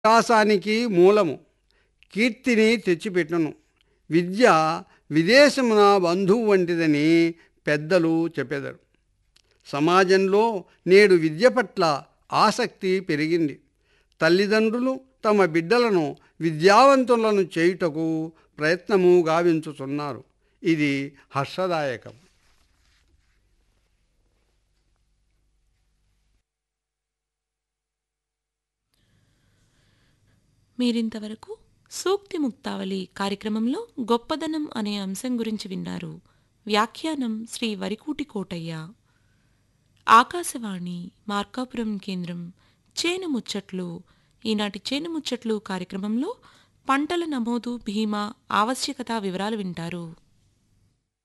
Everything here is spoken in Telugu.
వికాసానికి మూలము కీర్తిని తెచ్చిపెట్టును విద్య విదేశమున బంధువు వంటిదని పెద్దలు చెప్పెదరు సమాజంలో నేడు విద్య పట్ల ఆసక్తి పెరిగింది తల్లిదండ్రులు తమ బిడ్డలను విద్యావంతులను చేయుటకు ప్రయత్నము గావించుతున్నారు ఇది హర్షదాయకం మీరింతవరకు సూక్తి ముక్తావళి కార్యక్రమంలో గొప్పదనం అనే అంశం గురించి విన్నారు వ్యాఖ్యానం శ్రీ వరికూటి కోటయ్య ఆకాశవాణి మార్కాపురం కేంద్రం చేను ముచ్చట్లు ఈనాటి చేను ముచ్చట్లు కార్యక్రమంలో పంటల నమోదు బీమా ఆవశ్యకత వివరాలు వింటారు